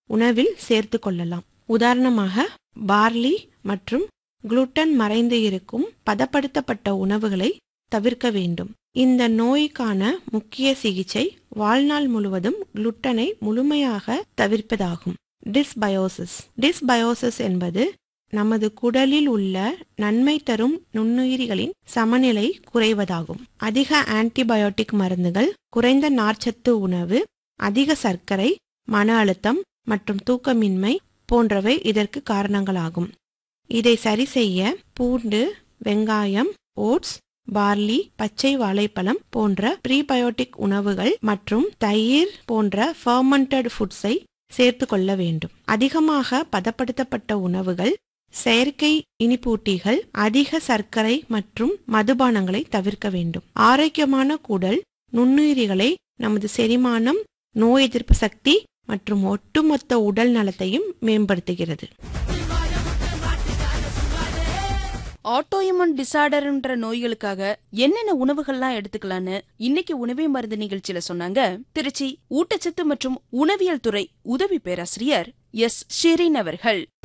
உணவில் சேர்த்து கொள்ளலாம் உதாரணமாக பார்லி மற்றும் குளுட்டன் மறைந்து இருக்கும் பதப்படுத்தப்பட்ட உணவுகளை தவிர்க்க வேண்டும் இந்த நோய்க்கான முக்கிய சிகிச்சை வாழ்நாள் முழுவதும் குளுட்டனை முழுமையாக தவிர்ப்பதாகும் டிஸ்பயோசிஸ் டிஸ்பயோசிஸ் என்பது நமது குடலில் உள்ள நன்மை தரும் நுண்ணுயிரிகளின் சமநிலை குறைவதாகும் அதிக ஆன்டிபயோட்டிக் மருந்துகள் குறைந்த நார்ச்சத்து உணவு அதிக சர்க்கரை மன அழுத்தம் மற்றும் தூக்கமின்மை போன்றவை இதற்கு காரணங்களாகும் இதை சரி செய்ய பூண்டு வெங்காயம் ஓட்ஸ் பார்லி பச்சை வாழைப்பழம் போன்ற ப்ரீபயோட்டிக் உணவுகள் மற்றும் தயிர் போன்ற ஃபர்மெண்டட் ஃபுட்ஸை சேர்த்து கொள்ள வேண்டும் அதிகமாக பதப்படுத்தப்பட்ட உணவுகள் செயற்கை இனிப்பூட்டிகள் அதிக சர்க்கரை மற்றும் மதுபானங்களை தவிர்க்க வேண்டும் ஆரோக்கியமான குடல் நுண்ணுயிரிகளை நமது செரிமானம் நோய் எதிர்ப்பு சக்தி மற்றும் ஒட்டுமொத்த உடல் நலத்தையும் மேம்படுத்துகிறது ஆட்டோஇமன் டிசார்டர்ன்ற நோய்களுக்காக என்னென்ன உணவுகள்லாம் எடுத்துக்கலான்னு இன்னைக்கு உணவே மருந்து நிகழ்ச்சியில சொன்னாங்க திருச்சி ஊட்டச்சத்து மற்றும் உணவியல் துறை உதவி பேராசிரியர் எஸ் ஷெரீன் அவர்கள்